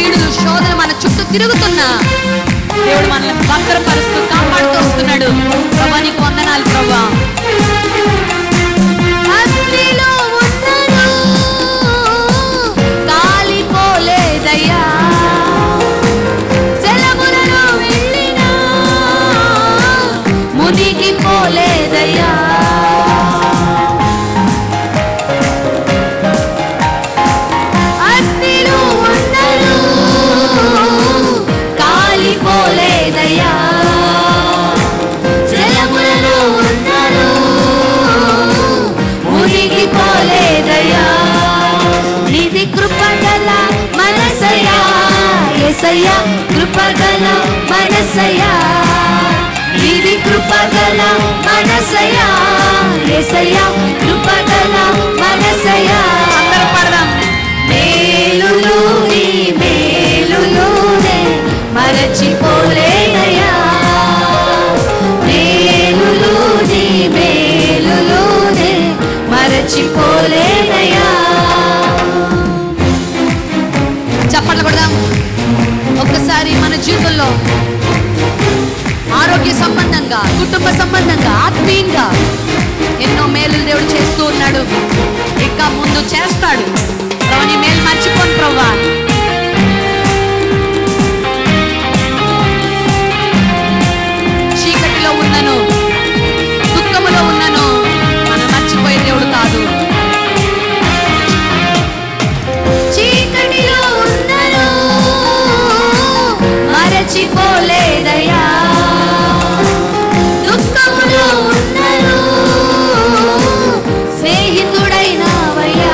కీడులు శోధన మన చుట్టూ తిరుగుతున్నా దేవుడు మనల్ని భద్రపరుస్తూ కాపాడుతూ వస్తున్నాడు ప్రభా నీకు వందనాలు ప్రభా అగ్నిలో ఉన్నను కాలిపోలేదయ్యా జలములలో వెళ్ళినా మునిగిపోలేదయ్యా అగ్నిలో ఉన్నను కాలిపోలేదయ్యా జలములలో ఉన్నను మునిగిపోలేదయ్యా నిధి కృపగల మనసయ్యా ఎసయ్యా కృపగల మనసయ్యా నిధి కృపగల మనసయ్యా ఎసయ్యా కృపగల మనసయ్యా అందరూ పడదాం మేలులు నీ మేలులునే మరచిపోలేనయ్యా మేలులు నీ మేలులునే మరచిపోలేనయ్యా చప్పట్లు కొడదాం ఒక్కసారి మన జీవితంలో ఆరోగ్య సంబంధంగా కుటుంబ సంబంధంగా ఆత్మీయంగా ఎన్నో మేలు దేవుడు చేస్తూ ఉన్నాడు ఇంకా ముందు చేస్తాడు ప్రభు నీ మేలు మర్చిపోను ప్రభా చీకటిలో ఉన్నను దుఃఖములో ఉన్నను మనం మర్చిపోయే దేవుడు కాదు చీకటిలో ఉన్నను మరచిపోలేదయ్యా దుఃఖములో ఉన్నను స్నేహితుడైనావయ్యా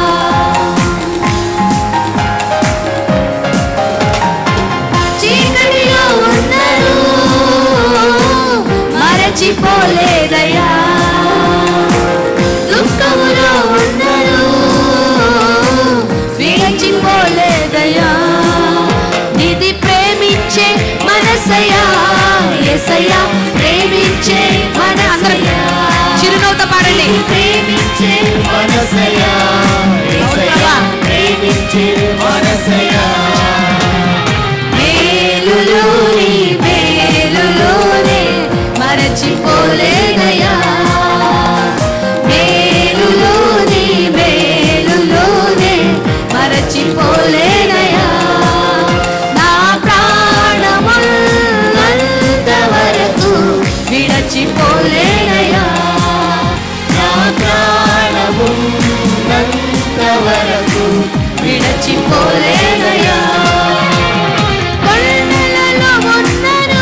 చీకటిలో ఉన్నను మరచిపోలేదయ్యా దుఃఖములో ఉన్నను విరచిపోలేదయ్యా నిధి ప్రేమించే మనసయ్యా ఎసయ్యా ప్రేమించే మనసయ్యా చిరునవ్వుతో పాడండి ప్రేమించే మనసయా యేసయ్యా, ప్రేమించే మనసయా మేలులోని మేలులోనే మరచిపోలేదయ్యా మేలులోని మేలులోనే మరచిపోలేదయ్యా నా ప్రాణమున్నంత వరకు విడచిపోలేదయ్యా నా ప్రాణమున్నంత వరకు విడచిపోలేదయ్యా కొండలలో ఉన్నను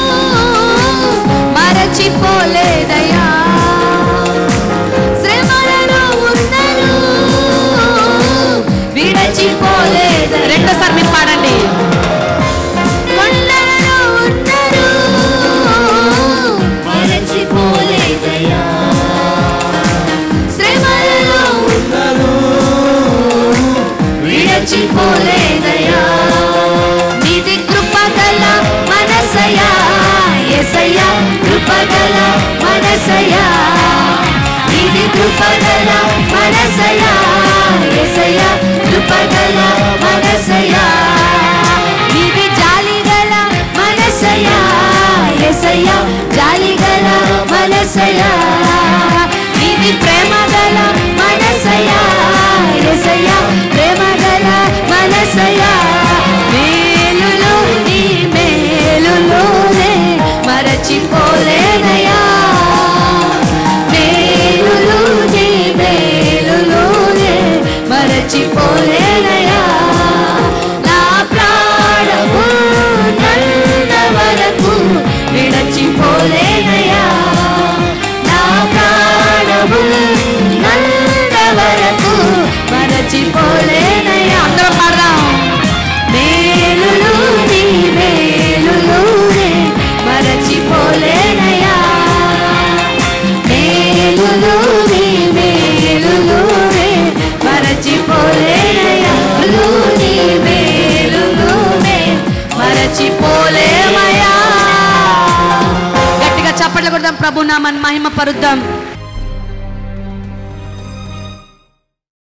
మరచిపోలేదయ్యా శ్రమలలో ఉన్నను విడచిపోలేద రెండోసారి మీరు పాడండి కొండలలో ఉన్నను మరచిపోలేదయ్యా శ్రమలలో ఉన్నను విడచిపోలేదయ్యా నిధి కృపగల మనసయా ఎసయ్యా కృపగల మనసయా నిధి కృపగల మనసయా ఎసయ్యా కృపగల మనసయా నిధి జాలిగల మనసయా ఎసయ్యా జాలిగల మనసయా నిధి ప్రేమగల మనసయా ఎసయ్యా ప్రేమగల మనసయా మేలులో నీ మేలులోనే మరచిపోలేనయా మేలులో నీ మేలులోనే మరచిపోలేనయా నా ప్రాణము నన్న వరకు విడచిపోలేనయా నా ప్రాణము నన్న వరకు మరచిపోలేనయా అందరం పాడదాం మేలులు నీ మేలులోనే మరచిపోలేనయా మేలులు నీ మేలులోనే మరచిపోలేనయా మేలులు నీ మేలులోనే మరచిపోలేమయా గట్టిగా చప్పట్లు కొడదాం ప్రభు నామన్ మహిమ పరుద్దాం